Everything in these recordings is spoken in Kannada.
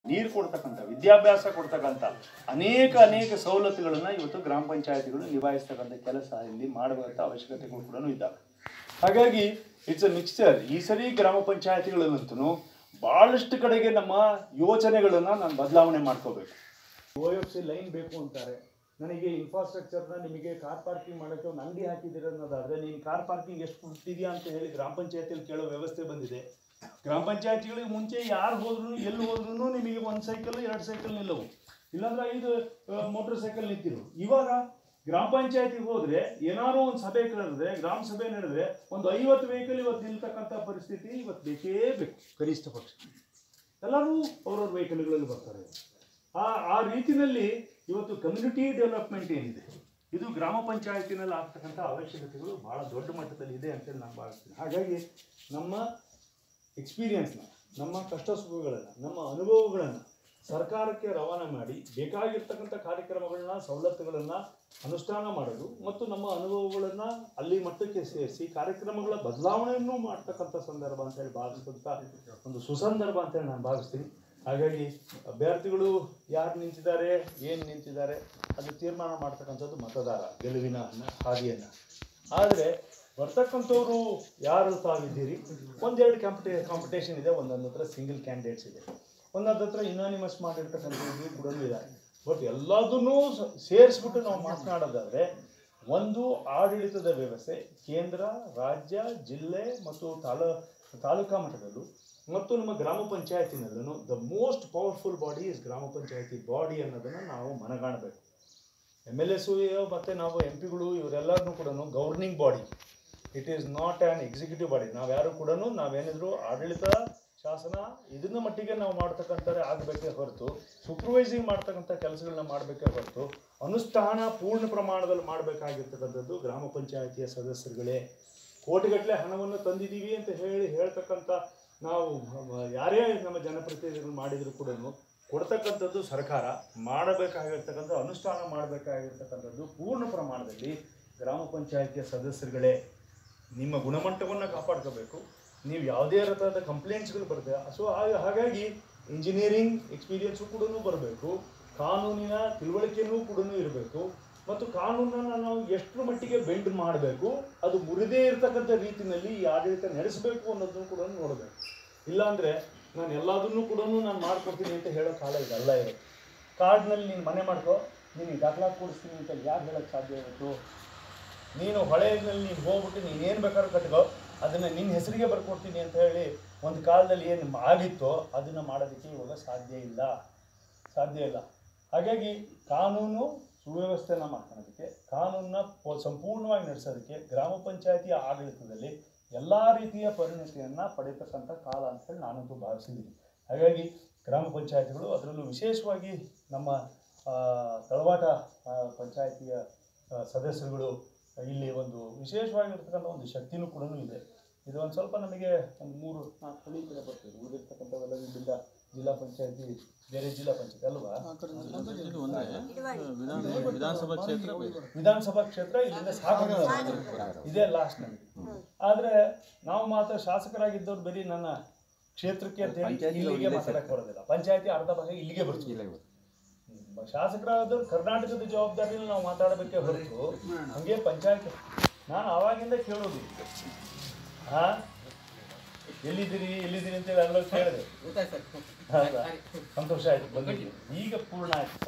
ನೀರು ಕೊಡ್ತಕ್ಕಂಥ ವಿದ್ಯಾಭ್ಯಾಸ ಕೊಡ್ತಕ್ಕಂಥ ಅನೇಕ ಅನೇಕ ಸವಲತ್ತುಗಳನ್ನ ಇವತ್ತು ಗ್ರಾಮ ಪಂಚಾಯತಿಗಳು ನಿಭಾಯಿಸ್ತಕ್ಕಂಥ ಕೆಲಸ ಇಲ್ಲಿ ಮಾಡುವಂಥ ಅವಶ್ಯಕತೆಗಳು ಕೂಡ ಇದ್ದಾವೆ ಹಾಗಾಗಿ ಇಟ್ಸ್ ಅ ಮಿಕ್ಸ್ಚರ್ ಈ ಸರಿ ಗ್ರಾಮ ಪಂಚಾಯತಿಗಳಲ್ಲಂತೂ ಭಾಳಷ್ಟು ಕಡೆಗೆ ನಮ್ಮ ಯೋಚನೆಗಳನ್ನ ನಾನು ಬದಲಾವಣೆ ಮಾಡ್ಕೋಬೇಕು ಓ ಎಫ್ ಸಿ ಲೈನ್ ಬೇಕು ಅಂತಾರೆ ನನಗೆ ಇನ್ಫ್ರಾಸ್ಟ್ರಕ್ಚರ್ನ ನಿಮಗೆ ಕಾರ್ ಪಾರ್ಕಿಂಗ್ ಮಾಡೋಕ್ಕೆ ಒಂದು ಅಂಗಡಿ ಹಾಕಿದ್ದೀರ ಅನ್ನೋದಾದ್ರೆ ನೀನು ಕಾರ್ ಪಾರ್ಕಿಂಗ್ ಎಷ್ಟು ಕೊಡ್ತಿದ್ಯಾ ಅಂತ ಹೇಳಿ ಗ್ರಾಮ ಪಂಚಾಯತಿಯಲ್ಲಿ ಕೇಳೋ ವ್ಯವಸ್ಥೆ ಬಂದಿದೆ ಗ್ರಾಮ ಪಂಚಾಯತಿಗಳಿಗೆ ಮುಂಚೆ ಯಾರು ಹೋದ್ರು ಎಲ್ಲಿ ಹೋದ್ರೂ ನಿಮಗೆ ಒಂದು ಸೈಕಲ್ ಎರಡು ಸೈಕಲ್ ನಿಲ್ಲವು ಇಲ್ಲಾಂದ್ರೆ ಐದು ಮೋಟರ್ ಸೈಕಲ್ ನಿಂತಿರು ಇವಾಗ ಗ್ರಾಮ ಪಂಚಾಯತಿಗೆ ಹೋದ್ರೆ ಏನಾದ್ರು ಒಂದು ಸಭೆ ಕರೆದ್ರೆ ಗ್ರಾಮ ಸಭೆ ನಡೆದ್ರೆ ಒಂದು ಐವತ್ತು ವೆಹಿಕಲ್ ಇವತ್ತು ನಿಲ್ತಕ್ಕಂಥ ಪರಿಸ್ಥಿತಿ ಇವತ್ತು ಬೇಕೇ ಬೇಕು ಕನಿಷ್ಠ ಪಕ್ಷ ಎಲ್ಲರೂ ಅವ್ರವ್ರ ವೆಹಿಕಲ್ಗಳಲ್ಲಿ ಬರ್ತಾರೆ ಆ ಆ ರೀತಿಯಲ್ಲಿ ಇವತ್ತು ಕಮ್ಯುನಿಟಿ ಡೆವಲಪ್ಮೆಂಟ್ ಏನಿದೆ ಇದು ಗ್ರಾಮ ಪಂಚಾಯತಿನಲ್ಲಿ ಆಗ್ತಕ್ಕಂಥ ಅವಶ್ಯಕತೆಗಳು ಬಹಳ ದೊಡ್ಡ ಮಟ್ಟದಲ್ಲಿ ಇದೆ ಅಂತೇಳಿ ನಾನು ಭಾವಿಸ್ತೀನಿ ಹಾಗಾಗಿ ನಮ್ಮ ಎಕ್ಸ್ಪೀರಿಯನ್ಸ್ನ ನಮ್ಮ ಕಷ್ಟ ಸುಖಗಳನ್ನು ನಮ್ಮ ಅನುಭವಗಳನ್ನು ಸರ್ಕಾರಕ್ಕೆ ರವಾನೆ ಮಾಡಿ ಬೇಕಾಗಿರ್ತಕ್ಕಂಥ ಕಾರ್ಯಕ್ರಮಗಳನ್ನ ಸವಲತ್ತುಗಳನ್ನು ಅನುಷ್ಠಾನ ಮಾಡೋದು ಮತ್ತು ನಮ್ಮ ಅನುಭವಗಳನ್ನು ಅಲ್ಲಿ ಮಟ್ಟಕ್ಕೆ ಸೇರಿಸಿ ಕಾರ್ಯಕ್ರಮಗಳ ಬದಲಾವಣೆಯನ್ನು ಮಾಡ್ತಕ್ಕಂಥ ಸಂದರ್ಭ ಅಂತೇಳಿ ಭಾವಿಸ್ತಕ್ಕಂಥ ಒಂದು ಸುಸಂದರ್ಭ ಅಂತೇಳಿ ನಾನು ಭಾವಿಸ್ತೀನಿ ಹಾಗಾಗಿ ಅಭ್ಯರ್ಥಿಗಳು ಯಾರು ನಿಂತಿದ್ದಾರೆ ಏನು ನಿಂತಿದ್ದಾರೆ ಅದು ತೀರ್ಮಾನ ಮಾಡ್ತಕ್ಕಂಥದ್ದು ಮತದಾರ ಗೆಲುವಿನ ಹಾದಿಯನ್ನು ಆದರೆ ಬರ್ತಕ್ಕಂಥವ್ರು ಯಾರು ತಾವಿದ್ದೀರಿ ಒಂದೆರಡು ಕಾಂಪಿಟೇ ಕಾಂಪಿಟೇಷನ್ ಇದೆ ಒಂದೊಂದು ಹತ್ರ ಸಿಂಗಲ್ ಕ್ಯಾಂಡಿಡೇಟ್ಸ್ ಇದೆ ಒಂದೊಂದು ಹತ್ರ ಇನಾನಿಮಸ್ ಮಾಡಿರ್ತಕ್ಕಂಥದ್ದು ಕೂಡ ಇದ್ದಾರೆ ಬಟ್ ಎಲ್ಲದನ್ನೂ ಸೇರಿಸ್ಬಿಟ್ಟು ನಾವು ಮಾತನಾಡೋದಾದ್ರೆ ಒಂದು ಆಡಳಿತದ ವ್ಯವಸ್ಥೆ ಕೇಂದ್ರ ರಾಜ್ಯ ಜಿಲ್ಲೆ ಮತ್ತು ತಾಲೂ ತಾಲೂಕಾ ಮಟ್ಟದಲ್ಲೂ ಮತ್ತು ನಮ್ಮ ಗ್ರಾಮ ಪಂಚಾಯತಿನಲ್ಲೂ the most powerful body is grama panchayat body ಅನ್ನೋದನ್ನು ನಾವು ಮನಗಾಣಬೇಕು ಎಮ್ ಎಲ್ ಎಸ್ ಮತ್ತು ನಾವು ಎಂ ಪಿಗಳು ಇವರೆಲ್ಲರನ್ನೂ ಕೂಡ governing body it is not an executive body ನಾವು ಯಾರು ಕೂಡ ನಾವೇನಿದ್ರು ಆಡಳಿತ ಶಾಸನ ಇದನ್ನ ಮಟ್ಟಿಗೆ ನಾವು ಮಾಡ್ತಕ್ಕಂಥದ್ದೇ ಆಗಬೇಕೇ ಹೊರತು ಸೂಪರ್ವೈಸಿಂಗ್ ಮಾಡ್ತಕ್ಕಂಥ ಕೆಲಸಗಳನ್ನ ಮಾಡಬೇಕೇ ಹೊರತು ಅನುಷ್ಠಾನ ಪೂರ್ಣ ಪ್ರಮಾಣದಲ್ಲಿ ಮಾಡಬೇಕಾಗಿರ್ತಕ್ಕಂಥದ್ದು ಗ್ರಾಮ ಪಂಚಾಯತಿಯ ಸದಸ್ಯರುಗಳೇ ಕೋಟಿಗಟ್ಟಲೆ ಹಣವನ್ನು ತಂದಿದ್ದೀವಿ ಅಂತ ಹೇಳಿ ಹೇಳ್ತಕ್ಕಂಥ ನಾವು ಮ- ಯಾರೇ ನಮ್ಮ ಜನಪ್ರತಿನಿಧಿಗಳು ಮಾಡಿದ್ರು ಕೂಡ ಕೊಡ್ತಕ್ಕಂಥದ್ದು ಸರ್ಕಾರ ಮಾಡಬೇಕಾಗಿರ್ತಕ್ಕಂಥ ಅನುಷ್ಠಾನ ಮಾಡಬೇಕಾಗಿರ್ತಕ್ಕಂಥದ್ದು ಪೂರ್ಣ ಪ್ರಮಾಣದಲ್ಲಿ ಗ್ರಾಮ ಪಂಚಾಯತಿಯ ಸದಸ್ಯರುಗಳೇ ನಿಮ್ಮ ಗುಣಮಟ್ಟವನ್ನು ಕಾಪಾಡ್ಕೋಬೇಕು ನೀವು ಯಾವುದೇ ರೀತಿಯಾದ ಕಂಪ್ಲೇಂಟ್ಸ್ಗಳು ಬರ್ತದೆ ಸೊ ಹಾಗಾಗಿ ಇಂಜಿನಿಯರಿಂಗ್ ಎಕ್ಸ್ಪೀರಿಯನ್ಸು ಕೂಡ ಬರಬೇಕು ಕಾನೂನಿನ ತಿಳುವಳಿಕೆನೂ ಕೂಡ ಇರಬೇಕು ಮತ್ತು ಕಾನೂನನ್ನು ನಾವು ಎಷ್ಟರ ಮಟ್ಟಿಗೆ ಬೆಂಡ್ ಮಾಡಬೇಕು ಅದು ಮುರಿದೇ ಇರತಕ್ಕಂಥ ರೀತಿಯಲ್ಲಿ ಈ ಆಡಳಿತ ನಡೆಸಬೇಕು ಅನ್ನೋದನ್ನು ಕೂಡ ನೋಡಬೇಕು ಇಲ್ಲಾಂದರೆ ನಾನು ಎಲ್ಲದನ್ನೂ ಕೂಡ ನಾನು ಮಾಡ್ಕೊಡ್ತೀನಿ ಅಂತ ಹೇಳೋ ಕಾಲ ಇದಲ್ಲ ಇರೋದು ಕಾರ್ಡ್ನಲ್ಲಿ ನೀನು ಮನೆ ಮಾಡ್ಕೋ ನೀನು ಈ ದಾಖಲಾತಿ ಕೊಡಿಸ್ತೀನಿ ಅಂತ ಯಾರು ಹೇಳೋಕ್ಕೆ ಸಾಧ್ಯ ಇವತ್ತು ನೀನು ಹೊಳೆಯಲ್ಲಿ ನೀನು ಹೋಗ್ಬಿಟ್ಟು ನೀನು ಏನು ಬೇಕಾದ್ರೂ ಕಟ್ಕೋ ಅದನ್ನು ನಿನ್ನ ಹೆಸರಿಗೆ ಬರ್ಕೊಡ್ತೀನಿ ಅಂತ ಹೇಳಿ ಒಂದು ಕಾಲದಲ್ಲಿ ಏನು ಆಗಿತ್ತೋ ಅದನ್ನು ಮಾಡೋದಕ್ಕೆ ಇವಾಗ ಸಾಧ್ಯ ಇಲ್ಲ ಸಾಧ್ಯ ಇಲ್ಲ ಹಾಗಾಗಿ ಕಾನೂನು ಸುವ್ಯವಸ್ಥೆನ ಮಾಡ್ಕೊಳ್ಳೋದಕ್ಕೆ ಕಾನೂನನ್ನ ಪೊ- ಸಂಪೂರ್ಣವಾಗಿ ನಡೆಸೋದಕ್ಕೆ ಗ್ರಾಮ ಪಂಚಾಯತಿಯ ಆಡಳಿತದಲ್ಲಿ ಎಲ್ಲ ರೀತಿಯ ಪರಿಣತಿಯನ್ನು ಪಡೆಯತಕ್ಕಂಥ ಕಾಲ ಅಂತ ಹೇಳಿ ನಾನಂತೂ ಭಾವಿಸಿದ್ದೀನಿ ಹಾಗಾಗಿ ಗ್ರಾಮ ಪಂಚಾಯತಿಗಳು ಅದರಲ್ಲೂ ವಿಶೇಷವಾಗಿ ನಮ್ಮ ಆ, ತಳವಾಟ ಆ, ಪಂಚಾಯತಿಯ ಆ, ಸದಸ್ಯರುಗಳು ಇಲ್ಲಿ ಒಂದು ವಿಶೇಷವಾಗಿರ್ತಕ್ಕಂಥ ಒಂದು ಶಕ್ತಿನೂ ಕೂಡ ಇದೆ ಇದು ಒಂದು ಸ್ವಲ್ಪ ನಮಗೆ ಒಂದು ಮೂರು ನಾಲ್ಕು ಹಳ್ಳಿ ಕಡೆ ಬರ್ತದೆ ಉಳಿದಿರ್ತಕ್ಕಂಥವೆಲ್ಲ ಇಲ್ಲಿಂದ ಜಿಲ್ಲಾ ಪಂಚಾಯತಿ ಬೇರೆ ಜಿಲ್ಲಾ ಪಂಚಾಯತಿ ಅಲ್ವಾ ಇದು ಒಂದೇ ವಿಧಾನ ವಿಧಾನಸಭಾ ಕ್ಷೇತ್ರ ಬೇರೆ. ವಿಧಾನಸಭಾ ಕ್ಷೇತ್ರ ಇಲ್ಲಿಂದ ಸಾಗರ ಇದೇ ಲಾಸ್ಟ್ ನಮಗೆ ಆದ್ರೆ ನಾವು ಮಾತ್ರ ಶಾಸಕರಾಗಿದ್ದವ್ರು ಬರೀ ನನ್ನ ಕ್ಷೇತ್ರಕ್ಕೆ ಅಂತ ಹೇಳಿ ಇಲ್ಲಿಗೆ ಮಾತಾಡಕ್ ಬರೋದಿಲ್ಲ ಪಂಚಾಯತಿ ಅರ್ಧ ಭಾಗ ಇಲ್ಲಿಗೆ ಬರ್ತದೆ ಹ್ಮ್. ಶಾಸಕರಾದವ್ರು ಕರ್ನಾಟಕದ ಜವಾಬ್ದಾರಿಯಲ್ಲಿ ನಾವು ಮಾತಾಡಬೇಕೇ ಹೊರತು ಹಂಗೆ ಪಂಚಾಯತ್ ನಾನು ಆವಾಗಿಂದ ಕೇಳೋದು ಹಾ ಎಲ್ಲಿದ್ದೀರಿ ಎಲ್ಲಿದ್ದೀರಿ ಅಂತೇಳಿ ಎಲ್ಲ ಕೇಳಿದೆ ಹೌದಾ? ಸಂತೋಷ ಆಯ್ತು ಬಂದಿದ್ದೀವಿ ಈಗ ಪೂರ್ಣ ಆಯ್ತು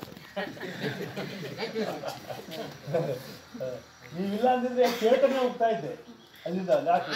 ನೀವಿಲ್ಲ ಅಂದಿದ್ರೆ ಕೇಳ್ತಾನೆ ಹೋಗ್ತಾ ಇದ್ದೆ ಅಲ್ಲಿಂದ ಯಾಕೆ?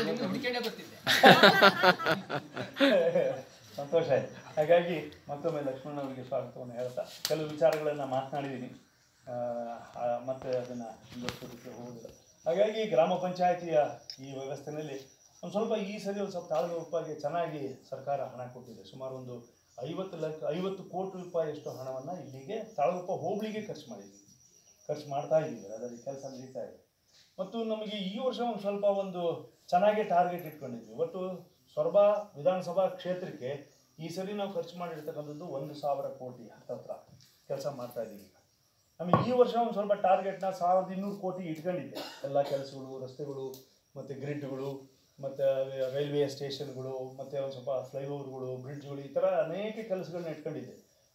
ಸಂತೋಷ ಆಯ್ತು ಹಾಗಾಗಿ ಮತ್ತೊಮ್ಮೆ ಲಕ್ಷ್ಮಣ ಅವರಿಗೆ ಸ್ವಾಗತವನ್ನು ಹೇಳ್ತಾ ಕೆಲವು ವಿಚಾರಗಳನ್ನು ಮಾತನಾಡಿದ್ದೀನಿ ಆ, ಆ, ಮತ್ತೆ ಅದನ್ನು ಮುಂದುವರಿಸೋದಕ್ಕೆ ಹೋಗುದಿಲ್ಲ ಹಾಗಾಗಿ ಗ್ರಾಮ ಪಂಚಾಯತಿಯ ಈ ವ್ಯವಸ್ಥೆಯಲ್ಲಿ ಒಂದು ಸ್ವಲ್ಪ ಈ ಸರಿ ಒಂದು ಸ್ವಲ್ಪ ತಾಳ್ಮೆ ರೂಪಾಯಿಗೆ ಚೆನ್ನಾಗಿ ಸರ್ಕಾರ ಹಣ ಕೊಟ್ಟಿದೆ ಸುಮಾರು ಒಂದು ಐವತ್ತು ಲಕ್ಷ ಐವತ್ತು ಕೋಟಿ ರೂಪಾಯಿಯಷ್ಟು ಹಣವನ್ನು ಇಲ್ಲಿಗೆ ತಾಳಗುಪ್ಪ ಹೋಬಳಿಗೆ ಖರ್ಚು ಮಾಡಿದ್ದೀವಿ ಖರ್ಚು ಮಾಡ್ತಾ ಇದ್ದೀವಿ ಅದರಲ್ಲಿ ಕೆಲಸ ನಡೀತಾ ಇದೆ ಮತ್ತು ನಮಗೆ ಈ ವರ್ಷ ಒಂದು ಸ್ವಲ್ಪ ಒಂದು ಚೆನ್ನಾಗಿ ಟಾರ್ಗೆಟ್ ಇಟ್ಕೊಂಡಿದ್ವಿ ಒಟ್ಟು ಸೊರಬ ವಿಧಾನಸಭಾ ಕ್ಷೇತ್ರಕ್ಕೆ ಈ ಸರಿ ನಾವು ಖರ್ಚು ಮಾಡಿರ್ತಕ್ಕಂಥದ್ದು ಒಂದು ಸಾವಿರ ಕೋಟಿ ಹತ್ತತ್ರ ಕೆಲಸ ಮಾಡ್ತಾ ಇದ್ದೀವಿ ಈಗ ನಮಗೆ ಈ ವರ್ಷ ಒಂದು ಸ್ವಲ್ಪ ಟಾರ್ಗೆಟ್ನ ಸಾವಿರದ ಇನ್ನೂರು ಕೋಟಿ ಇಟ್ಕೊಂಡಿದ್ದೆ ಎಲ್ಲ ಕೆಲಸಗಳು ರಸ್ತೆಗಳು ಮತ್ತು ಗ್ರಿಡ್ಗಳು ಮತ್ತು ರೈಲ್ವೆ ಸ್ಟೇಷನ್ಗಳು ಮತ್ತು ಒಂದು ಸ್ವಲ್ಪ ಫ್ಲೈಓವರ್ಗಳು ಬ್ರಿಡ್ಜ್ಗಳು ಈ ಥರ ಅನೇಕ ಕೆಲಸಗಳನ್ನ ಇಟ್ಕೊಂಡಿದ್ದೆ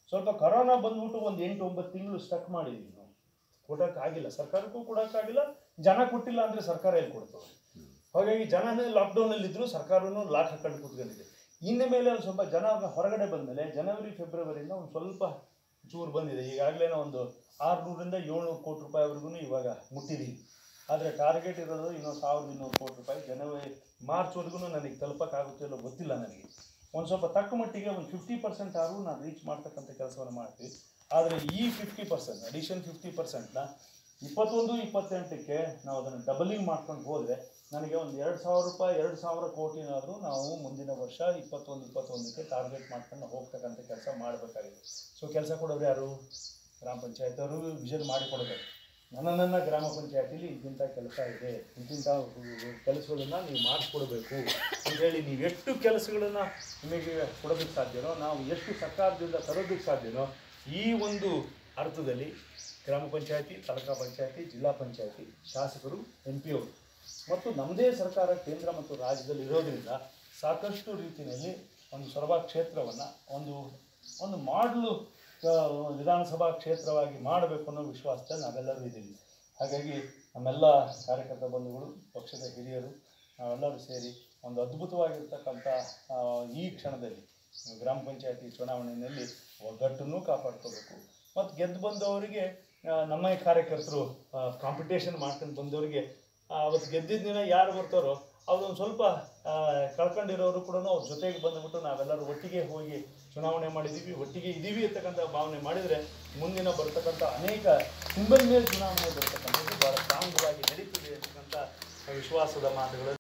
ಸ್ವಲ್ಪ ಕರೋನಾ ಬಂದ್ಬಿಟ್ಟು ಒಂದು ಎಂಟು ಒಂಬತ್ತು ತಿಂಗಳು ಸ್ಟಕ್ ಮಾಡಿದ್ವಿ ನಾವು ಕೊಡೋಕ್ಕಾಗಿಲ್ಲ ಸರ್ಕಾರಕ್ಕೂ ಕೊಡೋಕ್ಕಾಗಿಲ್ಲ ಜನ ಕೊಟ್ಟಿಲ್ಲ ಅಂದರೆ ಸರ್ಕಾರ ಎಲ್ಲಿ ಕೊಡ್ತವೆ ಹಾಗಾಗಿ ಜನನೇ ಲಾಕ್ಡೌನಲ್ಲಿ ಇದ್ರು ಸರ್ಕಾರನೂ ಲಾಕ್ ಹಾಕೊಂಡು ಕೂತ್ಕೊಂಡಿದೆ ಇನ್ನು ಮೇಲೆ ಒಂದು ಸ್ವಲ್ಪ ಜನ ಹೊರಗಡೆ ಬಂದಮೇಲೆ ಜನವರಿ ಫೆಬ್ರವರಿಯಿಂದ ಒಂದು ಸ್ವಲ್ಪ ಚೂರು ಬಂದಿದೆ ಈಗಾಗಲೇ ಒಂದು ಆರುನೂರಿಂದ ಏಳ್ನೂರು ಕೋಟಿ ರೂಪಾಯಿವರೆಗೂ ಇವಾಗ ಮುಟ್ಟಿದ್ದೀವಿ ಆದರೆ ಟಾರ್ಗೆಟ್ ಇರೋದು ಇನ್ನೂ ಸಾವಿರದ ಇನ್ನೂರು ಕೋಟಿ ರೂಪಾಯಿ ಜನವರಿ ಮಾರ್ಚ್ವರೆಗೂ ನನಗೆ ತಲುಪಕ್ಕಾಗುತ್ತೆ ಇಲ್ಲೋ ಗೊತ್ತಿಲ್ಲ ನನಗೆ ಒಂದು ಸ್ವಲ್ಪ ತಕ್ಕ ಮಟ್ಟಿಗೆ ಒಂದು ಫಿಫ್ಟಿ ಪರ್ಸೆಂಟ್ ಆದರೂ ನಾನು ರೀಚ್ ಮಾಡ್ತಕ್ಕಂಥ ಕೆಲಸವನ್ನು ಮಾಡ್ತೀವಿ ಆದರೆ ಈ ಫಿಫ್ಟಿ ಪರ್ಸೆಂಟ್ ಅಡಿಷನ್ ಫಿಫ್ಟಿ ಪರ್ಸೆಂಟ್ನ ಇಪ್ಪತ್ತೊಂದು ಇಪ್ಪತ್ತೆಂಟಕ್ಕೆ ನಾವು ಅದನ್ನು ಡಬಲಿಂಗ್ ಮಾಡ್ಕೊಂಡು ಹೋದರೆ ನನಗೆ ಒಂದು ಎರಡು ಸಾವಿರ ರೂಪಾಯಿ ಎರಡು ಸಾವಿರ ಕೋಟಿನಾದರೂ ನಾವು ಮುಂದಿನ ವರ್ಷ ಇಪ್ಪತ್ತೊಂದು ಇಪ್ಪತ್ತೊಂದಕ್ಕೆ ಟಾರ್ಗೆಟ್ ಮಾಡ್ಕೊಂಡು ಹೋಗ್ತಕ್ಕಂಥ ಕೆಲಸ ಮಾಡಬೇಕಾಗಿದೆ ಸೊ ಕೆಲಸ ಕೊಡೋರು ಯಾರು ಗ್ರಾಮ ಪಂಚಾಯತ್ ಅವರು ವಿಷನ್ ಮಾಡಿಕೊಡ್ಬೇಕು ನನ್ನ ನನ್ನ ಗ್ರಾಮ ಪಂಚಾಯತಿಲಿ ಇಂತಿಂಥ ಕೆಲಸ ಇದೆ ಇಂತಿಂಥ ಕೆಲಸಗಳನ್ನ ನೀವು ಮಾಡಿಸ್ಕೊಡ್ಬೇಕು ಅಂತೇಳಿ ನೀವು ಎಷ್ಟು ಕೆಲಸಗಳನ್ನು ನಿಮಗೆ ಕೊಡೋದಕ್ಕೆ ಸಾಧ್ಯನೋ ನಾವು ಎಷ್ಟು ಸರ್ಕಾರದಿಂದ ತರೋದಕ್ಕೆ ಸಾಧ್ಯನೋ ಈ ಒಂದು ಅರ್ಥದಲ್ಲಿ ಗ್ರಾಮ ಪಂಚಾಯತಿ ತಾಲೂಕಾ ಪಂಚಾಯತಿ ಜಿಲ್ಲಾ ಪಂಚಾಯತಿ ಶಾಸಕರು ಎಂ ಪಿ ಅವರು ಮತ್ತು ನಮ್ಮದೇ ಸರ್ಕಾರ ಕೇಂದ್ರ ಮತ್ತು ರಾಜ್ಯದಲ್ಲಿ ಇರೋದ್ರಿಂದ ಸಾಕಷ್ಟು ರೀತಿಯಲ್ಲಿ ಒಂದು ಸೊರಬ ಕ್ಷೇತ್ರವನ್ನು ಒಂದು ಒಂದು ಮಾಡಲು ಆ, ವಿಧಾನಸಭಾ ಕ್ಷೇತ್ರವಾಗಿ ಮಾಡಬೇಕು ಅನ್ನೋ ವಿಶ್ವಾಸದಲ್ಲಿ ನಾವೆಲ್ಲರೂ ಇದ್ದೀವಿ ಹಾಗಾಗಿ ನಮ್ಮೆಲ್ಲ ಕಾರ್ಯಕರ್ತ ಬಂಧುಗಳು ಪಕ್ಷದ ಹಿರಿಯರು ನಾವೆಲ್ಲರೂ ಸೇರಿ ಒಂದು ಅದ್ಭುತವಾಗಿರ್ತಕ್ಕಂಥ ಆ, ಈ ಕ್ಷಣದಲ್ಲಿ ಗ್ರಾಮ ಪಂಚಾಯತಿ ಚುನಾವಣೆಯಲ್ಲಿ ಒಗ್ಗಟ್ಟನ್ನು ಕಾಪಾಡ್ಕೋಬೇಕು ಮತ್ತು ಗೆದ್ದು ಬಂದವರಿಗೆ ಆ, ನಮ್ಮ ಈ ಕಾರ್ಯಕರ್ತರು ಕಾಂಪಿಟೇಷನ್ ಮಾಡ್ಕೊಂಡು ಬಂದವರಿಗೆ ಆ, ಅವತ್ತು ಗೆದ್ದಿದ್ದ ದಿನ ಯಾರು ಬರ್ತಾರೋ ಅದೊಂದು ಸ್ವಲ್ಪ ಆ, ಕಳ್ಕೊಂಡಿರೋರು ಕೂಡ ಅವ್ರ ಜೊತೆಗೆ ಬಂದುಬಿಟ್ಟು ನಾವೆಲ್ಲರೂ ಒಟ್ಟಿಗೆ ಹೋಗಿ ಚುನಾವಣೆ ಮಾಡಿದ್ದೀವಿ ಒಟ್ಟಿಗೆ ಇದ್ದೀವಿ ಅಂತಕ್ಕಂಥ ಭಾವನೆ ಮಾಡಿದರೆ ಮುಂದಿನ ಬರ್ತಕ್ಕಂಥ ಅನೇಕ ಸಿಂಬಲ್ ಮೇಲೆ ಚುನಾವಣೆ ಬರ್ತಕ್ಕಂಥದ್ದು ಭಾಳ ಸ್ಟ್ರಾಂಗ್ವಾಗಿ ನಡೀತಿದೆ ಅಂತಕ್ಕಂಥ ವಿಶ್ವಾಸದ ಮಾತುಗಳು